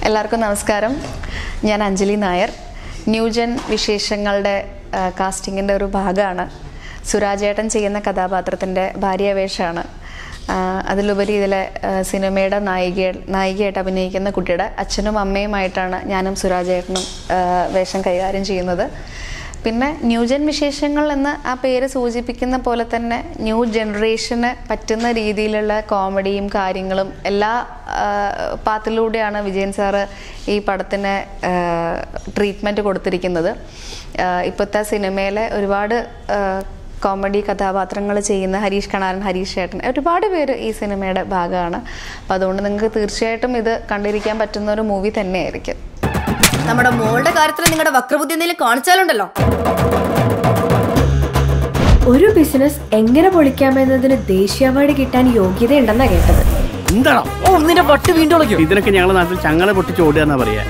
എല്ലാവർക്കും നമസ്കാരം ഞാൻ അഞ്ജലി നായർ ന്യൂജൻ വിശേഷങ്ങളുടെ കാസ്റ്റിങ്ങിൻ്റെ ഒരു ഭാഗമാണ് സുരാജേട്ടൻ ചെയ്യുന്ന കഥാപാത്രത്തിൻ്റെ ഭാര്യാവേഷമാണ് ആ, അതിലുപരി ഇതിലെ ആ, സിനിമയുടെ നായിക നായികയായിട്ട് അഭിനയിക്കുന്ന കുട്ടിയുടെ അച്ഛനും അമ്മയുമായിട്ടാണ് ഞാനും സുരാജേട്ടനും ആ, വേഷം കൈകാര്യം ചെയ്യുന്നത് പിന്നെ ന്യൂജൻ വിശേഷങ്ങൾ എന്ന് ആ പേര് സൂചിപ്പിക്കുന്ന പോലെ തന്നെ ന്യൂ ജനറേഷന് പറ്റുന്ന രീതിയിലുള്ള കോമഡിയും കാര്യങ്ങളും എല്ലാ ആ, പാത്തിലൂടെയാണ് വിജയൻ സാറ് ഈ പടത്തിന് ട്രീറ്റ്മെൻറ്റ് കൊടുത്തിരിക്കുന്നത് ആ, ഇപ്പോഴത്തെ സിനിമയിലെ ഒരുപാട് ആ, കോമഡി കഥാപാത്രങ്ങൾ ചെയ്യുന്ന ഹരീഷ് കണാരൻ ഹരീഷ് ചേട്ടൻ ഒരുപാട് പേര് ഈ സിനിമയുടെ ഭാഗമാണ് അപ്പം അതുകൊണ്ട് നിങ്ങൾക്ക് തീർച്ചയായിട്ടും ഇത് കണ്ടിരിക്കാൻ പറ്റുന്ന ഒരു മൂവി തന്നെയായിരിക്കും നമ്മുടെ മോളുടെ കാര്യത്തിൽ നിങ്ങളുടെ വക്രബുദ്ധി എന്തെങ്കിലും കാണിച്ചാലുണ്ടല്ലോ ഒരു ബിസിനസ് എങ്ങനെ പൊളിക്കാമെന്നതിന് ദേശീയ അവാർഡ് കിട്ടാൻ യോഗ്യതയുണ്ടെന്നാ കേട്ടത് എന്താണോ ഓ നിന്റെ പട്ട് വീണ്ടും വിളിക്കും ഇതിനൊക്കെ ഞങ്ങളെ നാട്ടിൽ ചങ്ങളെ പൊട്ടിച്ച് ഓടുക എന്നാ പറയാ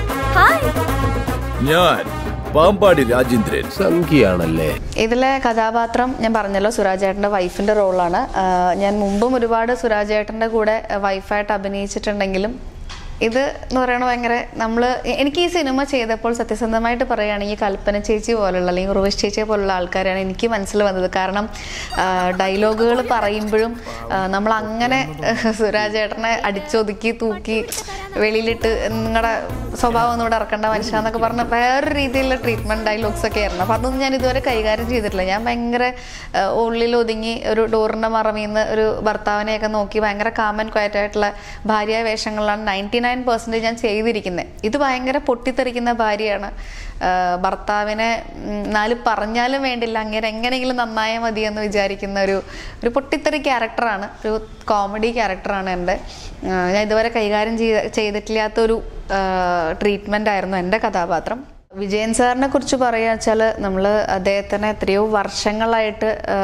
ഞാൻ പാമ്പാടി രാജേന്ദ്രൻ സംഖ്യയാണല്ലേ ഇതിലെ കഥാപാത്രം ഞാൻ പറഞ്ഞല്ലോ സുരാജേട്ടൻ്റെ വൈഫിൻ്റെ റോളാണ് ആഹ് ഞാൻ മുമ്പും ഒരുപാട് സുരാജേട്ടൻ്റെ കൂടെ വൈഫായിട്ട് അഭിനയിച്ചിട്ടുണ്ടെങ്കിലും ഇത് എന്ന് പറയുന്നത് ഭയങ്കര നമ്മൾ എനിക്ക് ഈ സിനിമ ചെയ്തപ്പോൾ സത്യസന്ധമായിട്ട് പറയുകയാണെങ്കിൽ കൽപ്പന ചേച്ചി പോലുള്ള അല്ലെങ്കിൽ ഉർവശ് ചേച്ചിയെ പോലുള്ള ആൾക്കാരാണ് എനിക്ക് മനസ്സിൽ വന്നത് കാരണം ഡയലോഗുകൾ പറയുമ്പോഴും നമ്മൾ അങ്ങനെ സുരാജേട്ടനെ അടിച്ചൊതുക്കി തൂക്കി വെളിയിലിട്ട് നിങ്ങളുടെ സ്വഭാവം ഒന്നും ഇവിടെ ഇറക്കേണ്ട മനുഷ്യന്നൊക്കെ പറഞ്ഞ വേറൊരു രീതിയിലുള്ള ട്രീറ്റ്മെൻറ്റ് ഡയലോഗ്സ് ഒക്കെ ആയിരുന്നു അപ്പം അതൊന്നും ഞാൻ ഇതുവരെ കൈകാര്യം ചെയ്തിട്ടില്ല ഞാൻ ഭയങ്കര ആ, ഉള്ളിൽ ഒതുങ്ങി ഒരു ഡോറിൻ്റെ മറവിൽ നിന്ന് ഒരു ഭർത്താവിനെയൊക്കെ നോക്കി ഭയങ്കര കാമൻ ക്വയറ്റ് ആയിട്ടുള്ള ഭാര്യ വേഷങ്ങളിലാണ് നയൻറ്റി നയൻ പെർസെൻറ്റേജ് ഞാൻ ചെയ്തിരിക്കുന്നത് ഇത് ഭയങ്കര പൊട്ടിത്തെറിക്കുന്ന ഭാര്യയാണ് ആ, ഭർത്താവിനെ ഉം, നാല് പറഞ്ഞാലും വേണ്ടില്ല അങ്ങനെ എങ്ങനെയെങ്കിലും നന്നായാൽ മതി എന്ന് വിചാരിക്കുന്ന ഒരു ഒരു പൊട്ടിത്തെറി ക്യാരക്ടറാണ് ഒരു കോമഡി ക്യാരക്ടറാണ് എൻ്റെ ആ, ഞാൻ ഇതുവരെ കൈകാര്യം ചെയ്ത ചെയ്തിട്ടില്ലാത്തൊരു ട്രീറ്റ്മെൻ്റ് ആയിരുന്നു എൻ്റെ കഥാപാത്രം വിജയൻ സാറിനെ കുറിച്ച് പറയുക വെച്ചാൽ നമ്മൾ അദ്ദേഹത്തിനെ എത്രയോ വർഷങ്ങളായിട്ട് ആ,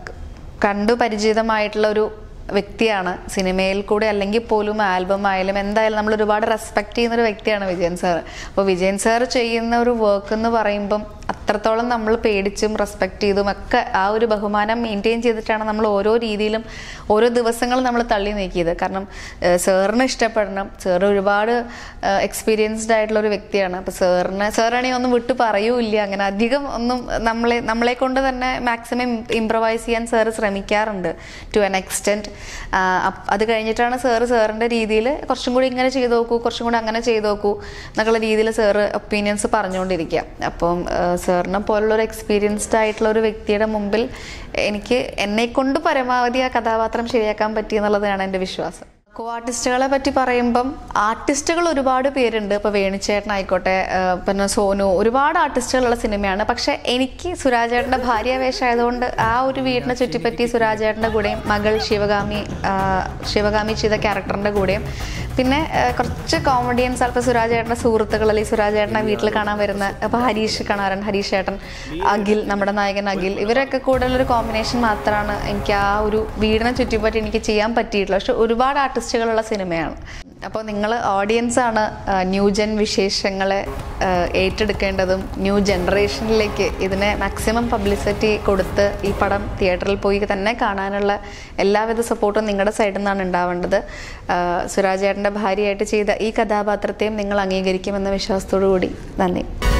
കണ്ടു പരിചിതമായിട്ടുള്ള ഒരു വ്യക്തിയാണ് സിനിമയിൽ കൂടെ അല്ലെങ്കിൽ പോലും ആൽബം ആയാലും എന്തായാലും നമ്മൾ ഒരുപാട് റെസ്പെക്ട് ചെയ്യുന്ന ഒരു വ്യക്തിയാണ് വിജയൻ സാർ അപ്പോൾ വിജയൻ സാർ ചെയ്യുന്ന ഒരു വർക്ക് എന്ന് പറയുമ്പം അത്രത്തോളം നമ്മൾ പേടിച്ചും റെസ്പെക്ട് ചെയ്തും ഒക്കെ ആ ഒരു ബഹുമാനം മെയിൻറ്റെയിൻ ചെയ്തിട്ടാണ് നമ്മൾ ഓരോ രീതിയിലും ഓരോ ദിവസങ്ങളും നമ്മൾ തള്ളി നീക്കിയത് കാരണം സാറിന് ഇഷ്ടപ്പെടണം സാർ ഒരുപാട് എക്സ്പീരിയൻസ്ഡ് ആയിട്ടുള്ള ഒരു വ്യക്തിയാണ് അപ്പോൾ സാറിന് സാറാണെങ്കിൽ ഒന്നും വിട്ടു പറയൂല്ല അങ്ങനെ അധികം ഒന്നും നമ്മളെ നമ്മളെ കൊണ്ട് തന്നെ മാക്സിമം ഇംപ്രവൈസ് ചെയ്യാൻ സാറ് ശ്രമിക്കാറുണ്ട് ടു എൻ എക്സ്റ്റെൻറ്റ് അത് കഴിഞ്ഞിട്ടാണ് സാറ് സാറിൻ്റെ രീതിയിൽ കുറച്ചും കൂടി ഇങ്ങനെ ചെയ്തു നോക്കൂ കുറച്ചും കൂടി അങ്ങനെ ചെയ്തു നോക്കൂ എന്നൊക്കെയുള്ള രീതിയിൽ സാറ് ഒപ്പീനിയൻസ് പറഞ്ഞുകൊണ്ടിരിക്കുക അപ്പം സാറിനെ പോലുള്ള ഒരു എക്സ്പീരിയൻസ്ഡ് ആയിട്ടുള്ള ഒരു വ്യക്തിയുടെ മുമ്പിൽ എനിക്ക് എന്നെ കൊണ്ട് പരമാവധി ആ കഥാപാത്രം ശരിയാക്കാൻ പറ്റി എന്നുള്ളതാണ് എൻ്റെ വിശ്വാസം കോ ആർട്ടിസ്റ്റുകളെ പറ്റി പറയുമ്പം ആർട്ടിസ്റ്റുകൾ ഒരുപാട് പേരുണ്ട് ഇപ്പോൾ വേണിച്ചേട്ടനായിക്കോട്ടെ ആഹ് പിന്നെ സോനു ഒരുപാട് ആർട്ടിസ്റ്റുകളുള്ള സിനിമയാണ് പക്ഷേ എനിക്ക് സുരാജേട്ടൻ്റെ ഭാര്യാവേഷമായതുകൊണ്ട് ആ ഒരു വീടിനെ ചുറ്റിപ്പറ്റി സുരാജേട്ടൻ്റെ കൂടെയും മകൾ ശിവഗാമി ആഹ് ശിവഗാമി ചെയ്ത ക്യാരക്ടറിൻ്റെ കൂടെയും പിന്നെ ആഹ് കുറച്ച് കോമഡിയൻസ് അപ്പോൾ സുരാജേട്ടൻ്റെ സുഹൃത്തുക്കൾ അല്ലെങ്കിൽ സുരാജേട്ടനെ വീട്ടിൽ കാണാൻ വരുന്ന അപ്പോൾ ഹരീഷ് കാണാറൻ ഹരീഷ് ഏട്ടൻ അഖിൽ നമ്മുടെ നായകൻ അഖിൽ ഇവരൊക്കെ കൂടുതലൊരു കോമ്പിനേഷൻ മാത്രമാണ് എനിക്ക് ആ ഒരു വീടിനെ ചുറ്റിപ്പറ്റി എനിക്ക് ചെയ്യാൻ പറ്റിയിട്ടുള്ളത് പക്ഷെ ഒരുപാട് ആർട്ടിസ്റ്റുകളുള്ള സിനിമയാണ് അപ്പോൾ നിങ്ങൾ ഓഡിയൻസാണ് ന്യൂജൻ വിശേഷങ്ങളെ ആ, ഏറ്റെടുക്കേണ്ടതും ന്യൂ ജനറേഷനിലേക്ക് ഇതിനെ മാക്സിമം പബ്ലിസിറ്റി കൊടുത്ത് ഈ പടം തിയേറ്ററിൽ പോയി തന്നെ കാണാനുള്ള എല്ലാവിധ സപ്പോർട്ടും നിങ്ങളുടെ സൈഡിൽ നിന്നാണ് ഉണ്ടാവേണ്ടത് ആ, സുരാജേട്ടൻ്റെ ഭാര്യയായിട്ട് ചെയ്ത ഈ കഥാപാത്രത്തെയും നിങ്ങൾ അംഗീകരിക്കുമെന്ന വിശ്വാസത്തോടു കൂടി നന്ദി